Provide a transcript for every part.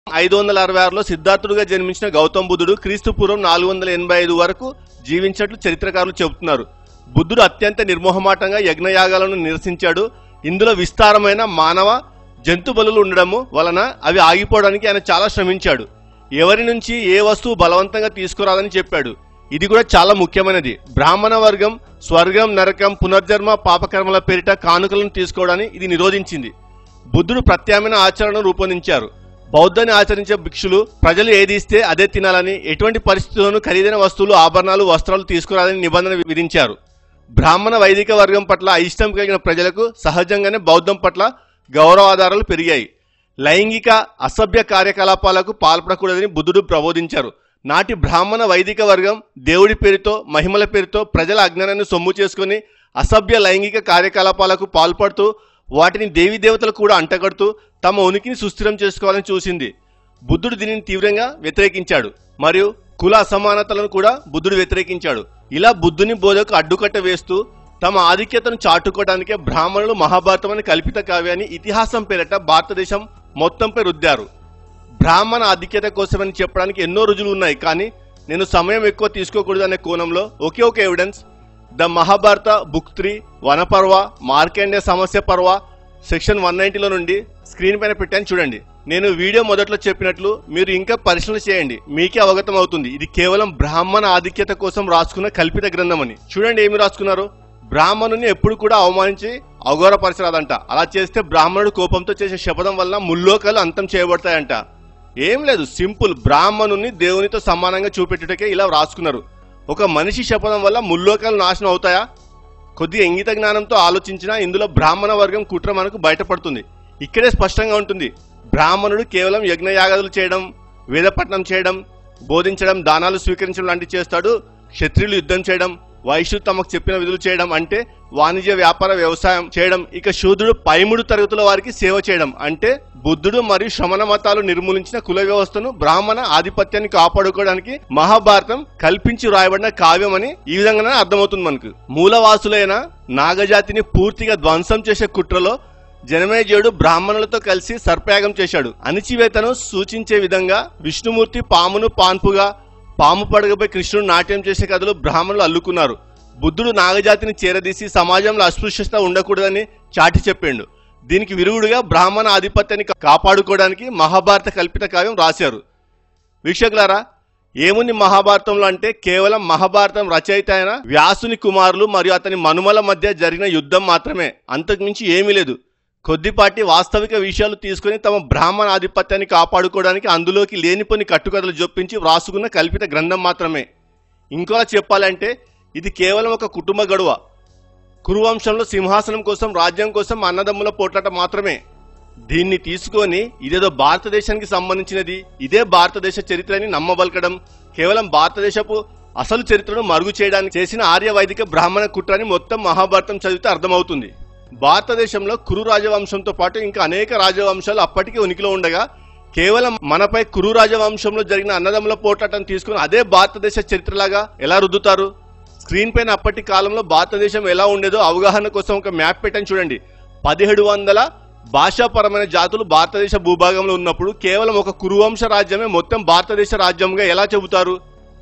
ఐదు వందల అరవై ఆరులో సిద్ధార్థుడుగా జన్మించిన గౌతమ బుద్ధుడు క్రీస్తు పూర్వం నాలుగు వందల ఎనభై ఐదు వరకు జీవించినట్లు చరిత్రకారులు చెబుతున్నారు బుద్ధుడు అత్యంత నిర్మోహమాటంగా యజ్ఞయాగాలను నిరసించాడు ఇందులో విస్తారమైన మానవ జంతు బలులు ఉండడము వలన అవి ఆగిపోవడానికి ఆయన చాలా శ్రమించాడు ఎవరి నుంచి ఏ వస్తువు బలవంతంగా తీసుకురాదని చెప్పాడు ఇది కూడా చాలా ముఖ్యమైనది బ్రాహ్మణ వర్గం స్వర్గం నరకం పునర్జన్మ పాపకర్మల పేరిట కానుకలను తీసుకోవడాన్ని ఇది నిరోధించింది బుద్ధుడు ప్రత్యామ్నాయ ఆచరణను రూపొందించారు బౌద్ధాన్ని ఆచరించే భిక్షులు ప్రజలు ఏది ఇస్తే అదే తినాలని ఎటువంటి పరిస్థితుల్లోనూ ఖరీదైన వస్తువులు ఆభరణాలు వస్త్రాలు తీసుకురాలని నిబంధన విధించారు బ్రాహ్మణ వైదిక వర్గం పట్ల అయిష్టం కలిగిన ప్రజలకు సహజంగానే బౌద్ధం పట్ల గౌరవాధారాలు పెరిగాయి లైంగిక అసభ్య కార్యకలాపాలకు పాల్పడకూడదని బుద్ధుడు ప్రబోధించారు నాటి బ్రాహ్మణ వైదిక వర్గం దేవుడి పేరుతో మహిమల పేరుతో ప్రజల అజ్ఞానాన్ని సొమ్ము చేసుకుని అసభ్య లైంగిక కార్యకలాపాలకు పాల్పడుతూ వాటిని దేవీ దేవతలు కూడా అంటగడుతూ తమ ఉనికిని సుస్థిరం చేసుకోవాలని చూసింది బుద్ధుడు దీనిని తీవ్రంగా వ్యతిరేకించాడు మరియు కుల అసమానతలను కూడా బుద్ధుడు వ్యతిరేకించాడు ఇలా బుద్ధుని బోధకు అడ్డుకట్ట వేస్తూ తమ ఆధిక్యతను చాటుకోవడానికే బ్రాహ్మణులు మహాభారతం అనే కల్పిత కావ్యాన్ని ఇతిహాసం పేరట భారతదేశం మొత్తంపై రుద్దారు బ్రాహ్మణ ఆధిక్యత కోసమని చెప్పడానికి ఎన్నో రుజువులు ఉన్నాయి కానీ నేను సమయం ఎక్కువ తీసుకోకూడదు అనే కోణంలో ఒకే ఒక evidence the Mahabharata book three Vanaparva Markande Samasya Parva section one నైన్టీలో నుండి స్క్రీన్ పైన పెట్టాను చూడండి నేను వీడియో మొదట్లో చెప్పినట్లు మీరు ఇంకా పరిశీలన చేయండి మీకే అవగతం అవుతుంది ఇది కేవలం బ్రాహ్మణ ఆధిక్యత కోసం రాసుకున్న కల్పిత గ్రంథం అని చూడండి ఏమి రాసుకున్నారు బ్రాహ్మణుని ఎప్పుడు కూడా అవమానించి అఘోరపరచరాదంట అలా చేస్తే బ్రాహ్మణుడు కోపంతో చేసే శపథం వల్ల ముల్లోకాలు అంతం చేయబడతాయంట ఏం లేదు సింపుల్ బ్రాహ్మణుని దేవునితో సమానంగా చూపెట్టుటకే ఇలా రాసుకున్నారు ఒక మనిషి శపథం వల్ల ముల్లోకాలు నాశనం అవుతాయా కొద్దిగా ఇంగిత జ్ఞానంతో ఆలోచించినా ఇందులో బ్రాహ్మణ వర్గం కుట్ర మనకు బయటపడుతుంది ఇక్కడే స్పష్టంగా ఉంటుంది బ్రాహ్మణుడు కేవలం యజ్ఞయాగాదులు చేయడం వేదపట్నం చేయడం బోధించడం దానాలు స్వీకరించడం లాంటివి చేస్తాడు క్షత్రియులు యుద్ధం చేయడం వైశ్యులు తమకు చెప్పిన విధులు చేయడం అంటే వాణిజ్య వ్యాపార వ్యవసాయం చేయడం ఇక శూద్రుడు పైముడు తరగతుల వారికి సేవ చేయడం అంటే బుద్ధుడు మరియు శ్రమణ మతాలు నిర్మూలించిన కుల వ్యవస్థను బ్రాహ్మణ ఆధిపత్యాన్ని కాపాడుకోవడానికి మహాభారతం కల్పించి రాయబడిన కావ్యం అని ఈ విధంగానే అర్థమవుతుంది మనకు మూలవాసులైన నాగజాతిని పూర్తిగా ధ్వంసం చేసే కుట్రలో జనమేజయుడు బ్రాహ్మణులతో కలిసి సర్పయాగం చేశాడు అణిచివేతను సూచించే విధంగా విష్ణుమూర్తి పామును పాన్పుగా పాము పడగపై కృష్ణుడు నాట్యం చేసే కథలు బ్రాహ్మణులు అల్లుకున్నారు బుద్ధుడు నాగజాతిని చేరదీసి సమాజంలో అస్పృశ్యత ఉండకూడదని చాటి చెప్పిండు దీనికి విరుగుడుగా బ్రాహ్మణ ఆధిపత్యాన్ని కాపాడుకోవడానికి మహాభారత కల్పిత కావ్యం రాశారు వీక్షకులారా ఏముంది మహాభారతంలో అంటే కేవలం మహాభారతం రచయిత అయిన వ్యాసుని కుమారులు మరియు అతని మనుమల మధ్య జరిగిన యుద్ధం మాత్రమే అంతకుమించి ఏమీ లేదు కొద్దిపాటి వాస్తవిక విషయాలు తీసుకుని తమ బ్రాహ్మణ ఆధిపత్యాన్ని కాపాడుకోవడానికి అందులోకి లేనిపోని కట్టుకథలు జొప్పించి వ్రాసుకున్న కల్పిత గ్రంథం మాత్రమే ఇంకోలా చెప్పాలంటే ఇది కేవలం ఒక కుటుంబ గడువ కురువంశంలో సింహాసనం కోసం రాజ్యం కోసం అన్నదమ్ముల పోట్లాట మాత్రమే దీన్ని తీసుకొని ఇదేదో భారతదేశానికి సంబంధించినది ఇదే భారతదేశ చరిత్రని నమ్మబలకడం కేవలం భారతదేశపు అసలు చరిత్రను మరుగు చేయడానికి చేసిన ఆర్య వైదిక బ్రాహ్మణ కుట్రని మొత్తం మహాభారతం చదివితే అర్థమవుతుంది భారతదేశంలో కురు రాజవంశంతో పాటు ఇంకా అనేక రాజవంశాలు అప్పటికే ఉనికిలో ఉండగా కేవలం మనపై కురు రాజవంశంలో జరిగిన అన్నదమ్ముల పోట్లాటను తీసుకుని అదే భారతదేశ చరిత్రలాగా ఎలా రుద్దుతారు స్క్రీన్ పైన అప్పటి కాలంలో భారతదేశం ఎలా ఉండేదో అవగాహన కోసం ఒక మ్యాప్ పెట్టని చూడండి పదిహేడు వందల భాషాపరమైన జాతులు భారతదేశ భూభాగంలో ఉన్నప్పుడు కేవలం ఒక కురువంశ రాజ్యమే మొత్తం భారతదేశ రాజ్యంగా ఎలా చెబుతారు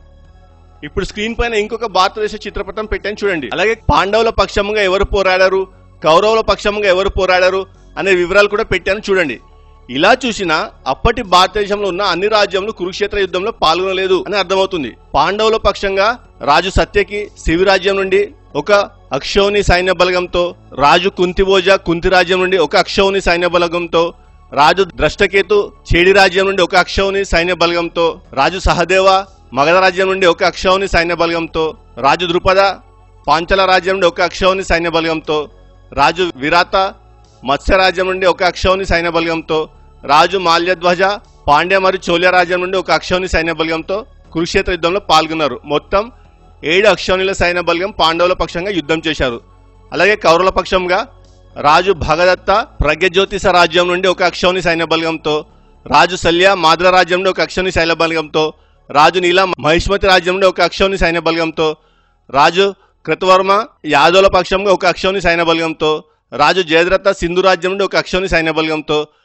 ఇప్పుడు స్క్రీన్ పైన ఇంకొక భారతదేశ చిత్రపటం పెట్టాను చూడండి అలాగే పాండవుల పక్షంగా ఎవరు పోరాడారు కౌరవుల పక్షంగా ఎవరు పోరాడారు అనే వివరాలు కూడా పెట్టాను చూడండి ఇలా చూసినా అప్పటి భారతదేశంలో ఉన్న అన్ని రాజ్యములు కురుక్షేత్ర యుద్ధంలో పాల్గొనలేదు అని అర్థమవుతుంది పాండవుల పక్షంగా రాజు సత్యకి శివి రాజ్యం నుండి ఒక అక్షౌని సైన్య బలగంతో రాజు కుంతిభోజ కుంతి రాజ్యం నుండి ఒక అక్షౌని సైన్య బలగంతో రాజు ద్రష్టకేతు చేడి రాజ్యం నుండి ఒక అక్షౌని సైన్య బలగంతో రాజు సహదేవ మగధ రాజ్యం నుండి ఒక అక్షౌని సైన్య బలగంతో రాజు ద్రుపద పాంచల రాజ్యం నుండి ఒక అక్షౌని సైన్య బలగంతో రాజు విరాత మత్స్య రాజ్యం నుండి ఒక అక్షౌని సైన్య బలగంతో రాజు మాల్యధ్వజ పాండ్య మరియు చోళ రాజ్యం నుండి ఒక అక్షౌని సైన్య బలగంతో కురుక్షేత్ర యుద్ధంలో పాల్గొన్నారు మొత్తం ఏడు అక్షౌనిల సైన్య బలగం పాండవుల పక్షంగా యుద్ధం చేశారు అలాగే కౌరవుల పక్షంగా రాజు భగదత్త ప్రజ్ఞజ్యోతిష రాజ్యం నుండి ఒక అక్షౌని సైన్య బలగంతో రాజు శల్య మాద్ర రాజ్యం నుండి ఒక అక్షౌని సైన్య బలగంతో రాజు నీల మహిష్మతి రాజ్యం నుండి ఒక అక్షౌని సైన్య బలగంతో రాజు కృతవర్మ యాదవుల పక్షంగా ఒక అక్షౌని సైన్య బలగంతో రాజు జయద్రథ సింధు రాజ్యం నుండి ఒక అక్షౌని సైన్య బలగంతో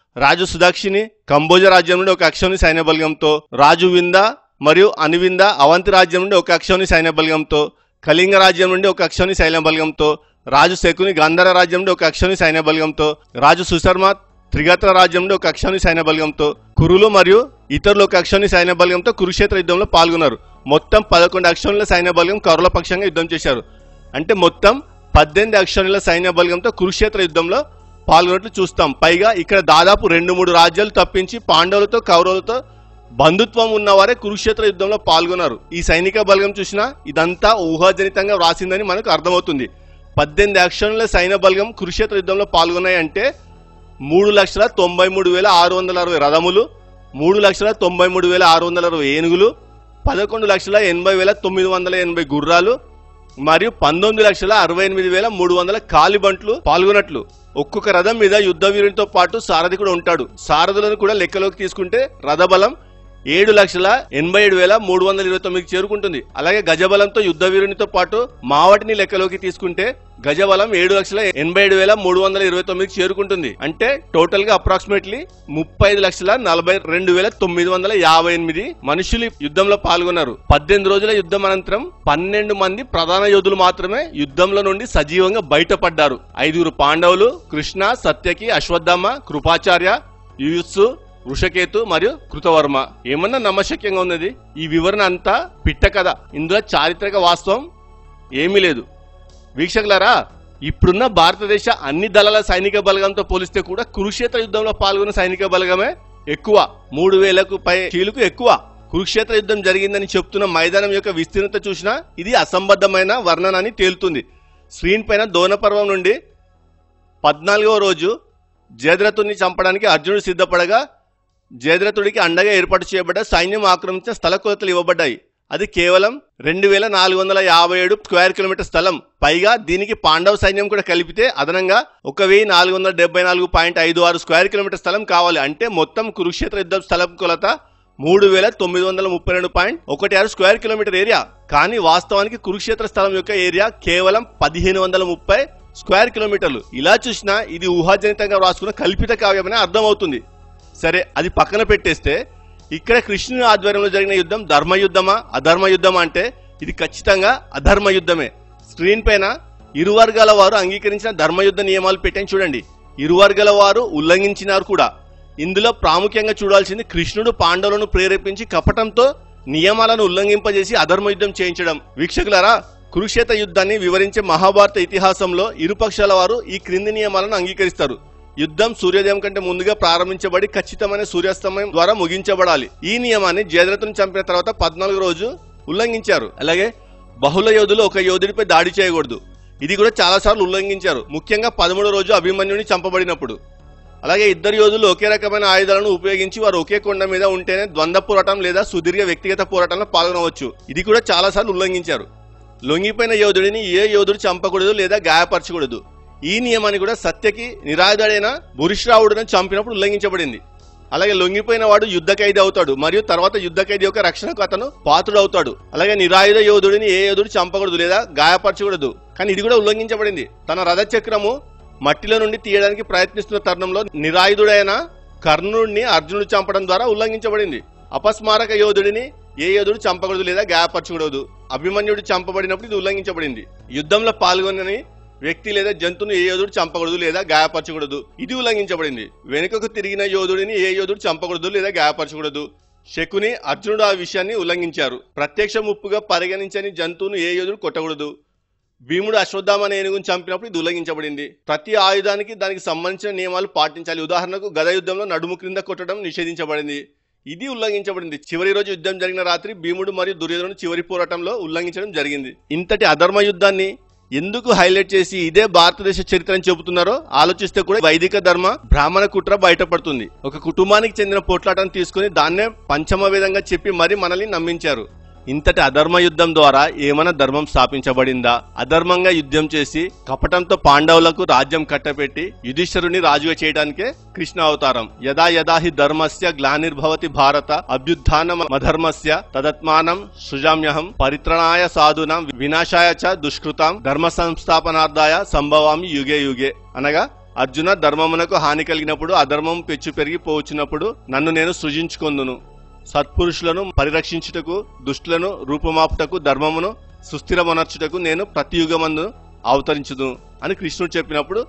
రాజు సుదాక్షిని కంబోజ రాజ్యం నుండి ఒక అక్షౌని సైన్య బలగంతో రాజు వింద మరియు అనివింద అవంతి రాజ్యం నుండి ఒక అక్షౌని సైన్య బలగంతో కళింగ రాజ్యం నుండి ఒక అక్షౌని సైన్య బలగంతో రాజు శకుని గంధర రాజ్యం నుండి ఒక అక్షౌని సైన్య బలగంతో రాజు సుశర్మ త్రిగత్ర రాజ్యం నుండి ఒక అక్షౌని సైన్య బలగంతో కురులు మరియు ఇతరులు ఒక అక్షౌని సైన్య బలగంతో కురుక్షేత్ర యుద్ధంలో పాల్గొన్నారు మొత్తం పదకొండు అక్షౌనుల సైన్య బలగం కౌరల పక్షంగా యుద్ధం చేశారు అంటే మొత్తం పద్దెనిమిది అక్షౌనుల సైన్య బలగంతో కురుక్షేత్ర యుద్ధంలో పాల్గొన్నట్లు చూస్తాం పైగా ఇక్కడ దాదాపు రెండు మూడు రాజ్యాలు తప్పించి పాండవులతో కౌరవులతో బంధుత్వం ఉన్నవారే కురుక్షేత్ర యుద్ధంలో పాల్గొన్నారు ఈ సైనిక బలగం చూసినా ఇదంతా ఊహాజనితంగా వ్రాసిందని మనకు అర్థమవుతుంది పద్దెనిమిది అక్షరంల సైన్య బలగం కురుక్షేత్ర యుద్ధంలో పాల్గొన్నాయి అంటే మూడు లక్షల తొంభై మూడు వేల ఆరు వందల అరవై రథములు మూడు లక్షల తొంభై మూడు వేల ఆరు వందల అరవై ఏనుగులు పదకొండు లక్షల ఎనభై వేల తొమ్మిది వందల ఎనభై గుర్రాలు మరియు పంతొమ్మిది లక్షల అరవై ఎనిమిది వేల మూడు వందల కాలిబంట్లు పాల్గొన్నట్లు ఒక్కొక్క రథం మీద యుద్ధ వీరునితో పాటు సారథి కూడా ఉంటాడు సారథులను కూడా లెక్కలోకి తీసుకుంటే రథబలం ఏడు లక్షల ఎనభై ఏడు వేల మూడు వందల ఇరవై తొమ్మిదికి చేరుకుంటుంది అలాగే గజబలంతో యుద్ధ వీరునితో పాటు మావటిని లెక్కలోకి తీసుకుంటే గజబలం ఏడు లక్షల ఎనభై ఏడు వేల మూడు వందల ఇరవై తొమ్మిదికి చేరుకుంటుంది అంటే టోటల్ గా అప్రాక్సిమేట్లీ ముప్పై ఐదు లక్షల నలభై రెండు వేల తొమ్మిది వందల యాభై ఎనిమిది మనుషులు ఈ యుద్ధంలో పాల్గొన్నారు పద్దెనిమిది రోజుల యుద్ధం అనంతరం పన్నెండు మంది ప్రధాన యోధులు మాత్రమే యుద్ధంలో నుండి సజీవంగా బయటపడ్డారు ఐదుగురు పాండవులు కృష్ణ సత్యకి అశ్వత్థామ కృపాచార్య యుయుత్సు వృషకేతు మరియు కృతవర్మ ఏమన్నా నమ్మశక్యంగా ఉన్నది ఈ వివరణ అంతా పిట్ట కథ ఇందులో చారిత్రక వాస్తవం ఏమీ లేదు వీక్షకులారా ఇప్పుడున్న భారతదేశ అన్ని దళాల సైనిక బలగంతో పోలిస్తే కూడా కురుక్షేత్ర యుద్ధంలో పాల్గొన్న సైనిక బలగమే ఎక్కువ మూడు వేలకు పై చీలుకు ఎక్కువ కురుక్షేత్ర యుద్ధం జరిగిందని చెప్తున్న మైదానం యొక్క విస్తీర్ణత చూసినా ఇది అసంబద్ధమైన వర్ణన అని తేలుతుంది స్క్రీన్ పైన దోనపర్వం నుండి పద్నాలుగవ రోజు జయద్రథుని చంపడానికి అర్జునుడు సిద్ధపడగా జయద్రథుడికి అండగా ఏర్పాటు చేయబడ్డ సైన్యం ఆక్రమించిన స్థల కొలతలు ఇవ్వబడ్డాయి అది కేవలం రెండు వేల నాలుగు వందల యాభై ఏడు స్క్వేర్ కిలోమీటర్ స్థలం పైగా దీనికి పాండవ సైన్యం కూడా కలిపితే అదనంగా ఒక వెయ్యి నాలుగు వందల డెబ్బై నాలుగు పాయింట్ ఐదు ఆరు స్క్వేర్ కిలోమీటర్ స్థలం కావాలి అంటే మొత్తం కురుక్షేత్ర యుద్ధ స్థలం కొలత మూడు వేల తొమ్మిది వందల ముప్పై రెండు పాయింట్ ఒకటి ఆరు స్క్వేర్ కిలోమీటర్ ఏరియా కానీ వాస్తవానికి కురుక్షేత్ర స్థలం యొక్క ఏరియా కేవలం పదిహేను వందల ముప్పై స్క్వేర్ కిలోమీటర్లు ఇలా చూసినా ఇది ఊహాజనితంగా వ్రాసుకున్న కల్పిత కావ్యమని అర్థమవుతుంది సరే అది పక్కన పెట్టేస్తే ఇక్కడ కృష్ణుని ఆధ్వర్యంలో జరిగిన యుద్ధం ధర్మ యుద్ధమా అధర్మ యుద్ధమా అంటే ఇది ఖచ్చితంగా అధర్మ యుద్ధమే స్క్రీన్ పైన ఇరు వర్గాల వారు అంగీకరించిన ధర్మయుద్ధ నియమాలు పెట్టని చూడండి ఇరు వర్గాల వారు ఉల్లంఘించినారు కూడా ఇందులో ప్రాముఖ్యంగా చూడాల్సింది కృష్ణుడు పాండవులను ప్రేరేపించి కపటంతో నియమాలను ఉల్లంఘింపజేసి అధర్మ యుద్ధం చేయించడం వీక్షకులారా కురుక్షేత్ర యుద్ధాన్ని వివరించే మహాభారత ఇతిహాసంలో ఇరుపక్షాల వారు ఈ క్రింది నియమాలను అంగీకరిస్తారు యుద్ధం సూర్యోదయం కంటే ముందుగా ప్రారంభించబడి ఖచ్చితమైన సూర్యాస్తమయం ద్వారా ముగించబడాలి ఈ నియమాన్ని జయద్రథుని చంపిన తర్వాత పద్నాలుగు రోజు ఉల్లంఘించారు అలాగే బహుళ యోధులు ఒక యోధుడిపై దాడి చేయకూడదు ఇది కూడా చాలాసార్లు ఉల్లంఘించారు ముఖ్యంగా పదమూడో రోజు అభిమన్యుని చంపబడినప్పుడు అలాగే ఇద్దరు యోధులు ఒకే రకమైన ఆయుధాలను ఉపయోగించి వారు ఒకే కొండ మీద ఉంటేనే ద్వంద్వ పోరాటం లేదా సుదీర్ఘ వ్యక్తిగత పోరాటంలో పాల్గొనవచ్చు ఇది కూడా చాలాసార్లు ఉల్లంఘించారు లొంగిపోయిన యోధుడిని ఏ యోధుడు చంపకూడదు లేదా గాయపరచకూడదు ఈ నియమాన్ని కూడా సత్యకి నిరాయుధుడైన భూరిశ్రావుడును చంపినప్పుడు ఉల్లంఘించబడింది అలాగే లొంగిపోయిన వాడు యుద్ధ ఖైదీ అవుతాడు మరియు తర్వాత యుద్ధ ఖైదీ యొక్క రక్షణకు అతను పాత్రుడు అవుతాడు అలాగే నిరాయుధ యోధుడిని ఏ యోధుడు చంపకూడదు లేదా గాయపరచకూడదు కానీ ఇది కూడా ఉల్లంఘించబడింది తన రథ చక్రము మట్టిలో నుండి తీయడానికి ప్రయత్నిస్తున్న తరుణంలో నిరాయుధుడైన కర్ణుడిని అర్జునుడు చంపడం ద్వారా ఉల్లంఘించబడింది అపస్మారక యోధుడిని ఏ యోధుడు చంపకూడదు లేదా గాయపరచకూడదు అభిమన్యుడు చంపబడినప్పుడు ఇది ఉల్లంఘించబడింది యుద్ధంలో పాల్గొనని వ్యక్తి లేదా జంతువును ఏ యోధుడు చంపకూడదు లేదా గాయపరచకూడదు ఇది ఉల్లంఘించబడింది వెనుకకు తిరిగిన యోధుడిని ఏ యోధుడు చంపకూడదు లేదా గాయపరచకూడదు శకుని అర్జునుడు ఆ విషయాన్ని ఉల్లంఘించారు ప్రత్యక్ష ముప్పుగా పరిగణించని జంతువును ఏ యోధుడు కొట్టకూడదు భీముడు అశ్వత్థామ అనే ఏనుగును చంపినప్పుడు ఇది ఉల్లంఘించబడింది ప్రతి ఆయుధానికి దానికి సంబంధించిన నియమాలు పాటించాలి ఉదాహరణకు గద యుద్ధంలో నడుము క్రింద కొట్టడం నిషేధించబడింది ఇది ఉల్లంఘించబడింది చివరి రోజు యుద్ధం జరిగిన రాత్రి భీముడు మరియు దుర్యోధనుడు చివరి పోరాటంలో ఉల్లంఘించడం జరిగింది ఇంతటి అధర్మ యుద్ధాన్ని ఎందుకు హైలైట్ చేసి ఇదే భారతదేశ చరిత్ర అని చెబుతున్నారో ఆలోచిస్తే కూడా వైదిక ధర్మ బ్రాహ్మణ కుట్ర బయటపడుతుంది ఒక కుటుంబానికి చెందిన పోట్లాటను తీసుకుని దాన్నే పంచమ విధంగా చెప్పి మరి మనల్ని నమ్మించారు ఇంతటి అధర్మ యుద్ధం ద్వారా ఏమైనా ధర్మం స్థాపించబడిందా అధర్మంగా యుద్ధం చేసి కపటంతో పాండవులకు రాజ్యం కట్టపెట్టి యుధిష్ఠరుని రాజుగా చేయడానికే కృష్ణ అవతారం యదా యదా హి ధర్మస్య గ్లానిర్భవతి భారత అభ్యుత్థానం అధర్మస్య తదత్మానం సృజామ్యహం పరిత్రణాయ సాధునాం వినాశాయ చ దుష్కృతాం ధర్మ సంస్థాపనార్థాయ సంభవామి యుగే యుగే అనగా అర్జున ధర్మమునకు హాని కలిగినప్పుడు అధర్మం పెచ్చు పెరిగి పోవచ్చినప్పుడు నన్ను నేను సృజించుకొందును సత్పురుషులను పరిరక్షించుటకు దుష్టులను రూపుమాపుటకు ధర్మమును సుస్థిరమనర్చుటకు నేను ప్రతి యుగమందు అవతరించుదు అని కృష్ణుడు చెప్పినప్పుడు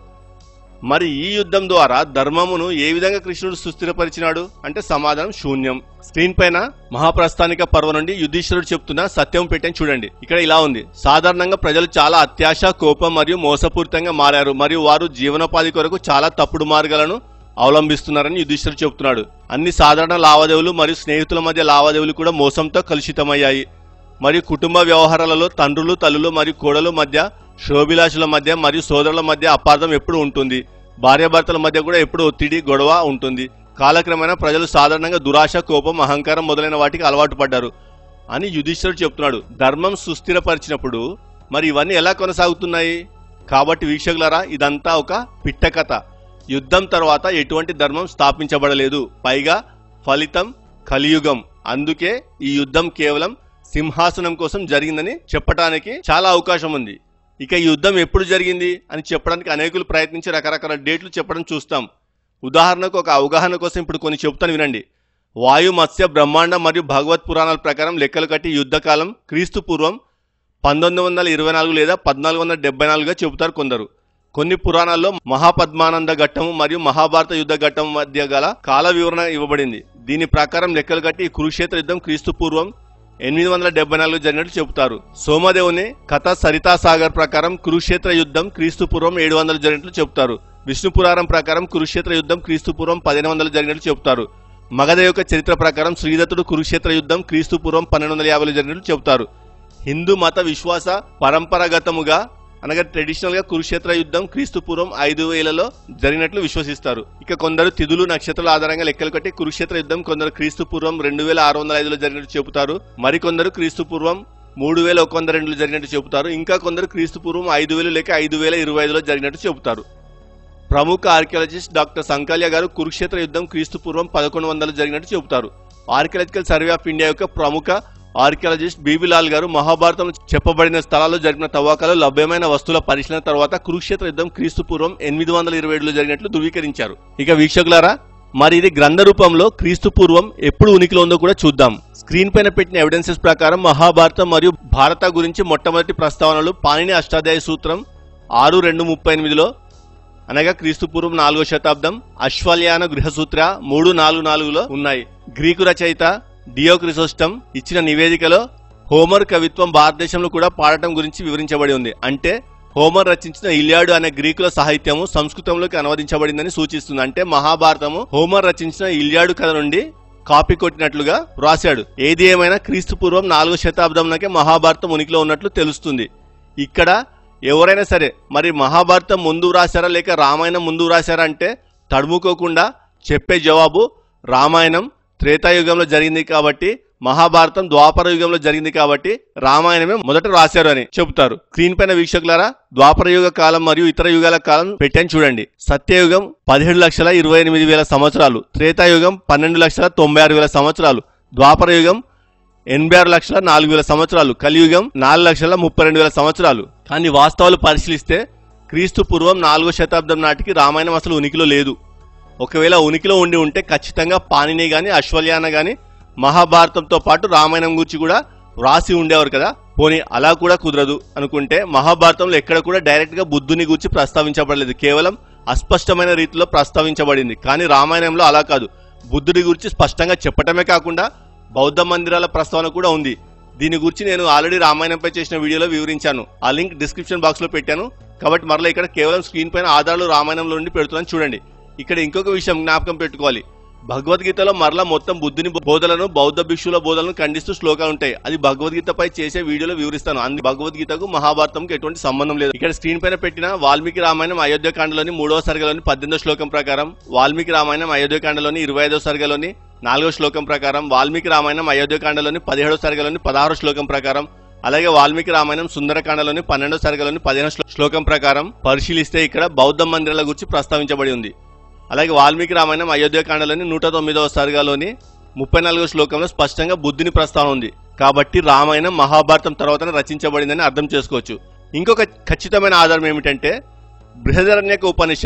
మరి ఈ యుద్ధం ద్వారా ధర్మమును ఏ విధంగా కృష్ణుడు సుస్థిరపరిచినాడు అంటే సమాధానం శూన్యం స్క్రీన్ పైన మహాప్రస్థానిక పర్వ నుండి యుధిష్ఠిరుడు చెప్తున్న సత్యం పెట్టని చూడండి ఇక్కడ ఇలా ఉంది సాధారణంగా ప్రజలు చాలా అత్యాశ కోపం మరియు మోసపూరితంగా మారారు మరియు వారు జీవనోపాధి కొరకు చాలా తప్పుడు మార్గాలను అవలంబిస్తున్నారని యుధిష్ఠిరుడు చెప్తున్నాడు అన్ని సాధారణ లావాదేవీలు మరియు స్నేహితుల మధ్య లావాదేవీలు కూడా మోసంతో కలుషితమయ్యాయి మరియు కుటుంబ వ్యవహారాలలో తండ్రులు తల్లులు మరియు కోడలు మధ్య శోభిలాషుల మధ్య మరియు సోదరుల మధ్య అపార్థం ఎప్పుడు ఉంటుంది భార్యాభర్తల మధ్య కూడా ఎప్పుడు ఒత్తిడి గొడవ ఉంటుంది కాలక్రమేణా ప్రజలు సాధారణంగా దురాశ కోపం అహంకారం మొదలైన వాటికి అలవాటు పడ్డారు అని యుధిష్ఠుడు చెప్తున్నాడు ధర్మం సుస్థిరపరిచినప్పుడు మరి ఇవన్నీ ఎలా కొనసాగుతున్నాయి కాబట్టి వీక్షకులారా ఇదంతా ఒక పిట్ట కథ యుద్ధం తర్వాత ఎటువంటి ధర్మం స్థాపించబడలేదు పైగా ఫలితం కలియుగం అందుకే ఈ యుద్ధం కేవలం సింహాసనం కోసం జరిగిందని చెప్పడానికి చాలా అవకాశం ఉంది ఇక ఈ యుద్ధం ఎప్పుడు జరిగింది అని చెప్పడానికి అనేకులు ప్రయత్నించి రకరకాల డేట్లు చెప్పడం చూస్తాం ఉదాహరణకు ఒక అవగాహన కోసం ఇప్పుడు కొన్ని చెప్తాను వినండి వాయు మత్స్య బ్రహ్మాండ మరియు భగవత్ పురాణాల ప్రకారం లెక్కలు కట్టి యుద్ధకాలం క్రీస్తు పూర్వం పంతొమ్మిది వందల ఇరవై నాలుగు లేదా పద్నాలుగు వందల డెబ్బై నాలుగుగా చెబుతారు కొందరు కొన్ని పురాణాల్లో మహాపద్మానంద ఘట్టము మరియు మహాభారత యుద్ధ ఘట్టం మధ్య గల కాల వివరణ ఇవ్వబడింది దీని ప్రకారం లెక్కలు కట్టి ఈ కురుక్షేత్ర యుద్ధం క్రీస్తు పూర్వం ఎనిమిది వందల డెబ్బై నాలుగు జరిగినట్టు చెబుతారు సోమదేవుని కథ సరితా సాగర్ ప్రకారం కురుక్షేత్ర యుద్ధం క్రీస్తు పూర్వం ఏడు వందలు జరిగినట్లు చెబుతారు విష్ణు పురాణం ప్రకారం కురుక్షేత్ర యుద్ధం క్రీస్తు పూర్వం పదిహేను వందలు జరిగినట్లు చెబుతారు మగధ యొక్క చరిత్ర ప్రకారం శ్రీదత్తుడు కురుక్షేత్ర యుద్ధం క్రీస్తు పూర్వం పన్నెండు వందల యాభైలో జరిగినట్లు చెబుతారు హిందూ మత విశ్వాస పరంపరాగతముగా అనగా ట్రెడిషనల్ గా కురుక్షేత్ర యుద్ధం క్రీస్తు పూర్వం ఐదు వేలలో జరిగినట్లు విశ్వసిస్తారు ఇక కొందరు తిథులు నక్షత్రాల ఆధారంగా లెక్కలు కట్టి కురుక్షేత్ర యుద్ధం కొందరు క్రీస్తు పూర్వం రెండు వేల ఆరు వందల ఐదులో జరిగినట్టు చెబుతారు మరికొందరు క్రీస్తు పూర్వం మూడు వేల ఒక వంద రెండులో జరిగినట్టు చెబుతారు ఇంకా కొందరు క్రీస్తు పూర్వం ఐదు వేలు లేక ఐదు వేల ఇరవై ఐదులో జరిగినట్టు చెబుతారు ప్రముఖ ఆర్కియాలజిస్ట్ డాక్టర్ సంకల్య గారు కురుక్షేత్ర యుద్ధం క్రీస్తు పూర్వం పదకొండు వందలు జరిగినట్టు చెబుతారు ఆర్కియాలజికల్ సర్వే ఆఫ్ ఇండియా యొక్క ప్రముఖ ఆర్కియాలజిస్ట్ బీబీలాల్ గారు మహాభారతం చెప్పబడిన స్థలాల్లో జరిగిన తవ్వకాలు లభ్యమైన వస్తువుల పరిశీలన తర్వాత కురుక్షేత్ర యుద్ధం క్రీస్తు పూర్వం ఎనిమిది వందల ఇరవై ఏడులో జరిగినట్లు ధృవీకరించారు ఇక వీక్షకులారా మరి ఇది గ్రంథ రూపంలో క్రీస్తు పూర్వం ఎప్పుడు ఉనికిలో ఉందో కూడా చూద్దాం స్క్రీన్ పైన పెట్టిన ఎవిడెన్సెస్ ప్రకారం మహాభారతం మరియు భారత గురించి మొట్టమొదటి ప్రస్తావనలు పాణిని అష్టాధ్యాయ సూత్రం ఆరు రెండు ముప్పై ఎనిమిదిలో అనగా క్రీస్తు పూర్వం నాలుగో శతాబ్దం అశ్వల్యాన గృహసూత్ర మూడు నాలుగు నాలుగులో ఉన్నాయి గ్రీకు రచయిత డియోక్రిసోస్టం ఇచ్చిన నివేదికలో హోమర్ కవిత్వం భారతదేశంలో కూడా పాడటం గురించి వివరించబడి ఉంది అంటే హోమర్ రచించిన ఇలియాడు అనే గ్రీకుల సాహిత్యము సంస్కృతంలోకి అనువదించబడిందని సూచిస్తుంది అంటే మహాభారతము హోమర్ రచించిన ఇలియాడు కథ నుండి కాపీ కొట్టినట్లుగా వ్రాశాడు ఏది ఏమైనా క్రీస్తు పూర్వం నాలుగో శతాబ్దంలోకే మహాభారతం ఉనికిలో ఉన్నట్లు తెలుస్తుంది ఇక్కడ ఎవరైనా సరే మరి మహాభారతం ముందు రాశారా లేక రామాయణం ముందు రాశారా అంటే తడుముకోకుండా చెప్పే జవాబు రామాయణం త్రేతాయుగంలో జరిగింది కాబట్టి మహాభారతం ద్వాపర యుగంలో జరిగింది కాబట్టి రామాయణమే మొదట రాశారు అని చెబుతారు స్క్రీన్ పైన వీక్షకులారా ద్వాపర యుగ కాలం మరియు ఇతర యుగాల కాలం పెట్టాను చూడండి సత్యయుగం పదిహేడు లక్షల ఇరవై ఎనిమిది వేల సంవత్సరాలు త్రేతాయుగం పన్నెండు లక్షల తొంభై ఆరు వేల సంవత్సరాలు ద్వాపర యుగం ఎనభై ఆరు లక్షల నాలుగు వేల సంవత్సరాలు కలియుగం నాలుగు లక్షల ముప్పై రెండు వేల సంవత్సరాలు కానీ వాస్తవాలు పరిశీలిస్తే క్రీస్తు పూర్వం నాలుగో శతాబ్దం నాటికి రామాయణం అసలు ఉనికిలో లేదు ఒకవేళ ఉనికిలో ఉండి ఉంటే ఖచ్చితంగా పాణిని గాని అశ్వల్యాన గాని మహాభారతంతో పాటు రామాయణం గురించి కూడా వ్రాసి ఉండేవారు కదా పోనీ అలా కూడా కుదరదు అనుకుంటే మహాభారతంలో ఎక్కడ కూడా డైరెక్ట్ గా బుద్ధుని గురించి ప్రస్తావించబడలేదు కేవలం అస్పష్టమైన రీతిలో ప్రస్తావించబడింది కానీ రామాయణంలో అలా కాదు బుద్ధుడి గురించి స్పష్టంగా చెప్పటమే కాకుండా బౌద్ధ మందిరాల ప్రస్తావన కూడా ఉంది దీని గురించి నేను ఆల్రెడీ రామాయణంపై చేసిన వీడియోలో వివరించాను ఆ లింక్ డిస్క్రిప్షన్ బాక్స్ లో పెట్టాను కాబట్టి మరలా ఇక్కడ కేవలం స్క్రీన్ పైన ఆధారాలు రామాయణంలో నుండి పెడుతున్నాను చూడండి ఇక్కడ ఇంకొక విషయం జ్ఞాపకం పెట్టుకోవాలి భగవద్గీతలో మరలా మొత్తం బుద్ధుని బోధలను బౌద్ధ భిక్షుల బోధలను ఖండిస్తూ శ్లోకాలు ఉంటాయి అది భగవద్గీతపై చేసే వీడియోలో వివరిస్తాను అందు భగవద్గీతకు మహాభారతంకి ఎటువంటి సంబంధం లేదు ఇక్కడ స్క్రీన్ పైన పెట్టిన వాల్మీకి రామాయణం అయోధ్యకాండలోని మూడవ సర్గలోని పద్దెనిమిదో శ్లోకం ప్రకారం వాల్మీకి రామాయణం అయోధ్యకాండలోని ఇరవై ఐదో సర్గలోని నాలుగో శ్లోకం ప్రకారం వాల్మీకి రామాయణం అయోధ్యకాండలోని పదిహేడో సర్గలోని పదహారో శ్లోకం ప్రకారం అలాగే వాల్మీకి రామాయణం సుందరకాండలోని పన్నెండో సర్గలోని పదిహేను శ్లో- శ్లోకం ప్రకారం పరిశీలిస్తే ఇక్కడ బౌద్ధ మందిరాల గురించి ప్రస్తావించబడి ఉంది అలాగే వాల్మీకి రామాయణం అయోధ్యకాండలోని నూట తొమ్మిదవ సర్గలోని ముప్పై నాలుగో శ్లోకంలో స్పష్టంగా బుద్ధుని ప్రస్తావన ఉంది కాబట్టి రామాయణం మహాభారతం తర్వాతనే రచించబడిందని అర్థం చేసుకోవచ్చు ఇంకొక ఖచ్చితమైన ఆధారం ఏమిటంటే Brihadaranyaka Upanishad